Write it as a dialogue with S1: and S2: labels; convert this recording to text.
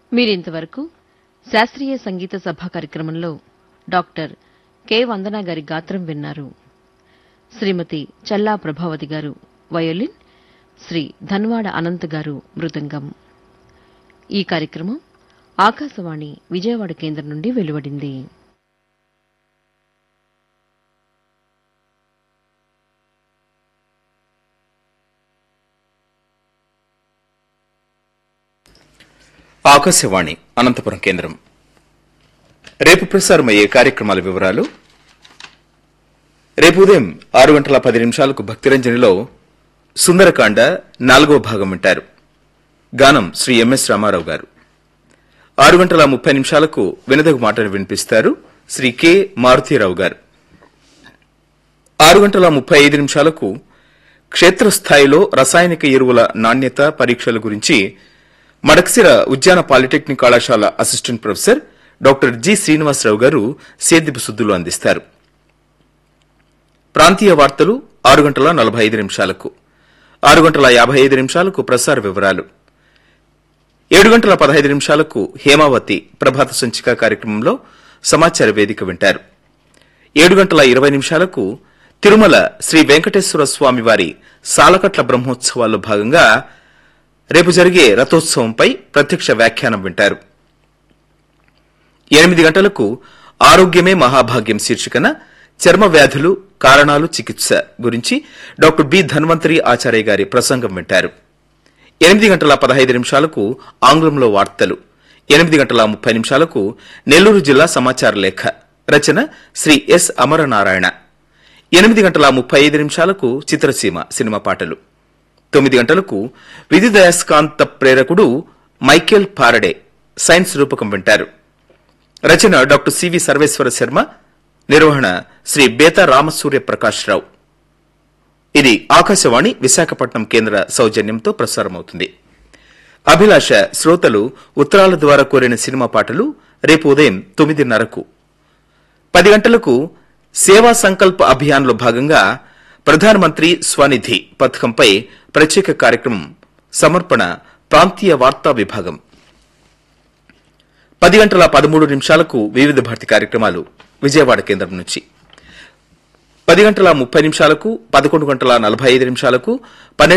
S1: మీరింతవరకు శాస్త్రీయ సంగీత సభ కార్యక్రమంలో డాక్టర్ కె వందన గారి గాత్రం విన్నారు శ్రీమతి చల్లా ప్రభావతి గారు వయోలిన్ శ్రీ ధన్వాడ అనంత్ గారు మృదంగం ఈ కార్యక్రమం ఆకాశవాణి విజయవాడ కేంద్రం నుండి వెలువడింది
S2: ఆకాశవాణి అనంతపురం కేంద్రం రేపు ప్రసారమయ్యే కార్యక్రమాల వివరాలు రేపు ఉదయం ఆరు గంటల పది నిమిషాలకు భక్తిరంజనిలో సుందరకాండ నాలుగో భాగం వింటారు గానం శ్రీ ఎంఎస్ రామారావు గారు ఆరు గంటల ముప్పై నిమిషాలకు వినదగు మాటలు వినిపిస్తారు శ్రీ కె మారుతీరావు గారు ఆరు గంటల ముప్పై ఐదు నిమిషాలకు క్షేత్రస్థాయిలో రసాయనిక ఎరువుల నాణ్యత పరీక్షల గురించి మడక్సిర ఉద్యాన పాలిటెక్నిక్ కళాశాల assistant professor doctor G Srinivasa Rao garu సేద్యపు సుద్దులు అందిస్తారు ప్రాంతీయ వార్తలు ఆరు గంటల నలభై ఐదు నిమిషాలకు ఆరు గంటల యాభై ఐదు నిమిషాలకు ప్రసార వివరాలు ఏడు గంటల పదహైదు నిమిషాలకు హేమావతి ప్రభాత సంచిక కార్యక్రమంలో సమాచార వేదిక వింటారు ఏడు గంటల ఇరవై నిమిషాలకు తిరుమల శ్రీ వెంకటేశ్వర స్వామి వారి సాలకట్ల బ్రహ్మోత్సవాల్లో భాగంగా రేపు జరిగే రథోత్సవంపై ప్రత్యక్ష వ్యాఖ్యానం వింటారు ఎనిమిది గంటలకు ఆరోగ్యమే మహాభాగ్యం శీర్షికన చర్మ వ్యాధులు కారణాలు చికిత్స గురించి డాక్టర్ బి ధన్వంతరి ఆచార్య గారి ప్రసంగం వింటారు ఎనిమిది గంటల పదహైదు నిమిషాలకు ఆంగ్లంలో వార్తలు ఎనిమిది గంటల ముప్పై నిమిషాలకు నెల్లూరు జిల్లా సమాచార లేఖ రచన శ్రీ ఎస్ అమరనారాయణ ఎనిమిది గంటల ముప్పై ఐదు నిమిషాలకు చిత్రసీమ సినిమా పాటలు తొమ్మిది గంటలకు విద్యుదయస్కాంత ప్రేరకుడు మైకేల్ పారడే సైన్స్ రూపకం వింటారు రచన డాక్టర్ సివి సర్వేశ్వర శర్మ నిర్వహణ శ్రీ బేతా రామసూర్య ప్రకాష్ రావు ఇది ఆకాశవాణి విశాఖపట్నం కేంద్ర సౌజన్యంతో ప్రసారమవుతుంది అభిలాష శ్రోతలు ఉత్తరాల ద్వారా కోరిన సినిమా పాటలు రేపు ఉదయం తొమ్మిదిన్నరకు పది గంటలకు సేవా సంకల్ప అభియాన్లో భాగంగా ప్రధానమంత్రి స్వనిధి పథకంపై ప్రత్యేక కార్యక్రమం సమర్పణ ప్రాంతీయ వార్తా విభాగం పది గంటల పదమూడు నిమిషాలకు వివిధ భారతి కార్యక్రమాలు విజయవాడ కేంద్రం నుంచి పది గంటల ముప్పై నిమిషాలకు పదకొండు గంటల నలభై ఐదు నిమిషాలకు